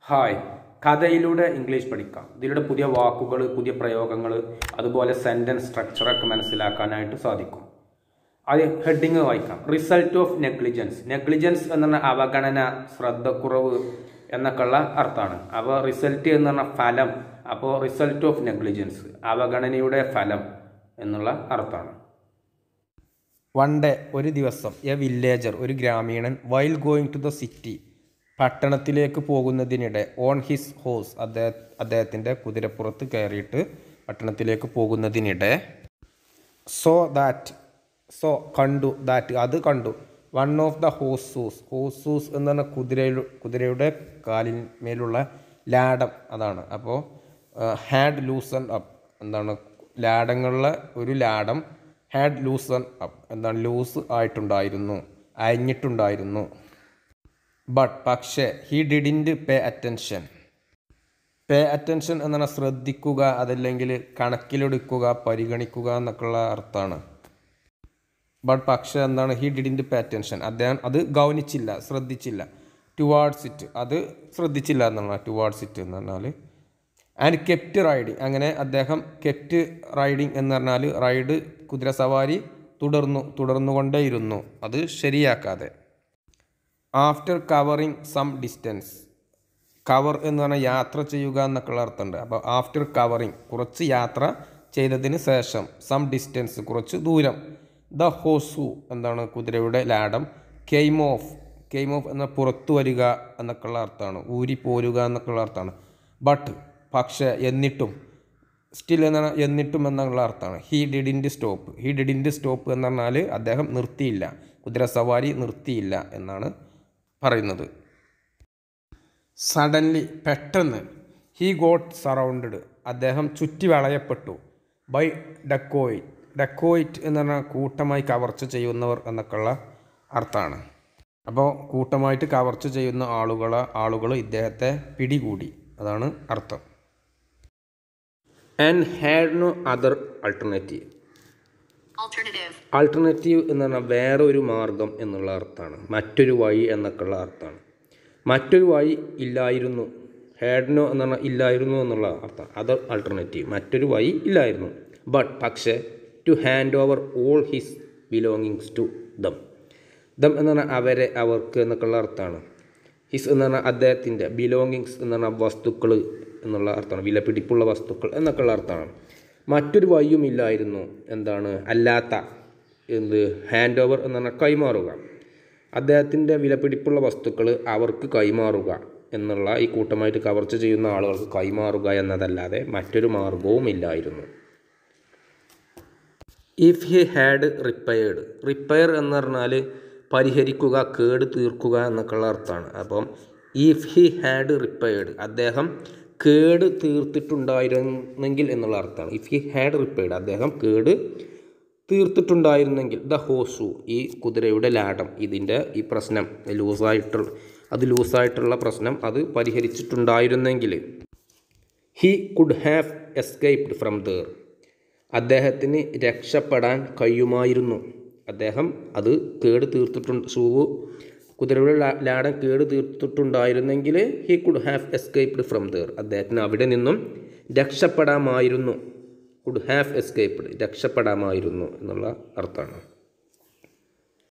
Hi കഥയിലൂടെ English പഠിക്കാം ഇതിലൂടെ പുതിയ വാക്കുകൾ പുതിയ പ്രയോഗങ്ങൾ അതുപോലെ സെൻറ്റൻസ് സ്ട്രക്ചറൊക്കെ മനസ്സിലാക്കാനായിട്ട് സാധിക്കും അത് ഹെഡിങ് വായിക്കാം റിസൾട്ട് ഓഫ് നെഗ്ലിജൻസ് നെഗ്ലിജൻസ് എന്ന് പറഞ്ഞാൽ അവഗണന ശ്രദ്ധക്കുറവ് എന്നൊക്കെയുള്ള അർത്ഥമാണ് അപ്പോൾ റിസൾട്ട് എന്ന് പറഞ്ഞാൽ ഫലം അപ്പോൾ റിസൾട്ട് ഓഫ് നെഗ്ലിജൻസ് അവഗണനയുടെ ഫലം എന്നുള്ള അർത്ഥമാണ് വൺ ഡേ ഒരു ദിവസം എ വില്ലേജർ ഒരു ഗ്രാമീണൻ while going to the city പട്ടണത്തിലേക്ക് പോകുന്നതിനിടെ ഓൺ ഹിസ് ഹോസ് അദ്ദേഹ അദ്ദേഹത്തിൻ്റെ കുതിരപ്പുറത്ത് കയറിയിട്ട് പട്ടണത്തിലേക്ക് പോകുന്നതിനിടെ സോ ദാറ്റ് സോ കണ്ടു ദാറ്റ് അത് കണ്ടു one of the horseshoes horseshoes എന്ന് പറഞ്ഞ കുതിരയിൽ കുതിരയുടെ കാലിന്മേലുള്ള ലാടം അതാണ് അപ്പോൾ ഹാഡ് ലൂസൺ അപ്പ് എന്താണ് ലാടങ്ങളിലെ ഒരു ലാടം ഹാഡ് ലൂസൺ അപ്പ് എന്താണ് ലൂസ് ആയിട്ടുണ്ടായിരുന്നു അയഞ്ഞിട്ടുണ്ടായിരുന്നു ബട്ട് പക്ഷേ he didn't pay attention pay attention എന്നാണ് ശ്രദ്ധിക്കുക അതല്ലെങ്കിൽ കണക്കിലെടുക്കുക പരിഗണിക്കുക എന്നൊക്കെയുള്ള അർത്ഥമാണ് ബട്ട് പക്ഷേ എന്താണ് ഹി ഡിഡിൻറ്റ് പേ അറ്റൻഷൻ അദ്ദേഹം അത് ഗൗനിച്ചില്ല ശ്രദ്ധിച്ചില്ല ടുവാർഡ്സ് ഇറ്റ് അത് ശ്രദ്ധിച്ചില്ല എന്നാണ് ടുവാർഡ്സ് ഇറ്റ് എന്ന് പറഞ്ഞാൽ ആൻഡ് കെപ്റ്റ് റൈഡിങ് അങ്ങനെ അദ്ദേഹം കെപ്റ്റ് റൈഡിങ് എന്ന് പറഞ്ഞാൽ റൈഡ് കുതിരസവാരി തുടർന്നു തുടർന്നുകൊണ്ടേയിരുന്നു അത് ശരിയാക്കാതെ after covering some distance cover എന്ന് പറഞ്ഞാൽ യാത്ര ചെയ്യുക എന്നൊക്കെയുള്ള അർത്ഥമുണ്ട് അപ്പോൾ ആഫ്റ്റർ കവറിങ് കുറച്ച് യാത്ര ചെയ്തതിന് ശേഷം സം ഡിസ്റ്റൻസ് കുറച്ച് ദൂരം ദ ഹോസു എന്താണ് കുതിരയുടെ ലാടം കെയിം ഓഫ് കെയിം ഓഫ് എന്ന പുറത്തു വരിക എന്നൊക്കെയുള്ള അർത്ഥമാണ് ഊരി പോരുക എന്നൊക്കെയുള്ള അർത്ഥമാണ് ബട്ട് പക്ഷേ എന്നിട്ടും സ്റ്റിൽ എന്നാണ് എന്നിട്ടും എന്നുള്ള അർത്ഥമാണ് he didn't stop he didn't stop എന്ന് പറഞ്ഞാൽ അദ്ദേഹം നിർത്തിയില്ല കുതിരസവാരി നിർത്തിയില്ല എന്നാണ് പറയുന്നത് സഡൻലി പെട്ടെന്ന് ഹീ ഗോട്ട് സറൗണ്ടഡ് അദ്ദേഹം ചുറ്റി വളയപ്പെട്ടു ബൈ ഡക്കോയിറ്റ് ഡക്കോയിറ്റ് എന്ന് പറഞ്ഞാൽ കൂട്ടമായി കവർച്ച ചെയ്യുന്നവർ എന്നൊക്കെയുള്ള അർത്ഥമാണ് അപ്പോൾ കൂട്ടമായിട്ട് കവർച്ച ചെയ്യുന്ന ആളുകൾ ആളുകൾ ഇദ്ദേഹത്തെ പിടികൂടി അതാണ് അർത്ഥം and had no other alternative Alternative. Alternative എന്ന് പറഞ്ഞാൽ വേറെ ഒരു മാർഗം എന്നുള്ള അർത്ഥമാണ് മറ്റൊരു വഴി എന്നൊക്കെയുള്ള അർത്ഥമാണ് മറ്റൊരു വഴി ഇല്ലായിരുന്നു ഹാഡ്നോ എന്ന് പറഞ്ഞാൽ ഇല്ലായിരുന്നു എന്നുള്ള അർത്ഥം അതർ ആൾട്ടർനേറ്റീവ് മറ്റൊരു വഴി ഇല്ലായിരുന്നു ബട്ട് പക്ഷേ to hand over all his belongings to them them എന്ന് പറഞ്ഞാൽ അവരെ അവർക്ക് എന്നൊക്കെയുള്ള അർത്ഥമാണ് ഹിസ് എന്ന് പറഞ്ഞാൽ അദ്ദേഹത്തിൻ്റെ ബിലോങ്ങിങ്സ് എന്ന് പറഞ്ഞാൽ വസ്തുക്കൾ എന്നുള്ള അർത്ഥമാണ് വിലപിടിപ്പുള്ള വസ്തുക്കൾ എന്നൊക്കെയുള്ള അർത്ഥമാണ് മറ്റൊരു വഴിയും ഇല്ലായിരുന്നു എന്താണ് അല്ലാത്ത എന്ത് ഹാൻഡ് ഓവർ എന്ന് പറഞ്ഞാൽ കൈമാറുക അദ്ദേഹത്തിൻ്റെ വിലപിടിപ്പുള്ള വസ്തുക്കൾ അവർക്ക് കൈമാറുക എന്നുള്ള ഈ കൂട്ടമായിട്ട് കവർച്ച ചെയ്യുന്ന ആളുകൾക്ക് കൈമാറുക എന്നതല്ലാതെ മറ്റൊരു മാർഗവും ഇല്ലായിരുന്നു if he had repaired repair എന്ന് പറഞ്ഞാൽ പരിഹരിക്കുക കേട് തീർക്കുക എന്നൊക്കെയുള്ള അർത്ഥമാണ് അപ്പം ഇഫ് ഹി ഹാഡ് റിപ്പയർഡ് അദ്ദേഹം കേട് തീർത്തിട്ടുണ്ടായിരുന്നെങ്കിൽ എന്നുള്ള അർത്ഥമാണ് ഇഫ് ഹി ഹാഡ് റിപ്പയർഡ് അദ്ദേഹം കേട് തീർത്തിട്ടുണ്ടായിരുന്നെങ്കിൽ ദ ഹോസു ഈ കുതിരയുടെ ലാടം ഇതിൻ്റെ ഈ പ്രശ്നം ലൂസായിട്ടുള്ള അത് ലൂസായിട്ടുള്ള പ്രശ്നം അത് പരിഹരിച്ചിട്ടുണ്ടായിരുന്നെങ്കിൽ he could have escaped from there അദ്ദേഹത്തിന് രക്ഷപ്പെടാൻ കഴിയുമായിരുന്നു അദ്ദേഹം അത് കേട് തീർത്തിട്ടുണ്ട് ഷൂവ് കുതിരയുടെ ലാ- ലാടൻ കേട് തീർത്തിട്ടുണ്ടായിരുന്നെങ്കിൽ he could have escaped from there അദ്ദേഹത്തിന് അവിടെ നിന്നും രക്ഷപ്പെടാമായിരുന്നു കുഡ് ഹാവ് എസ്കേപ്ഡ് രക്ഷപ്പെടാമായിരുന്നു എന്നുള്ള അർത്ഥമാണ്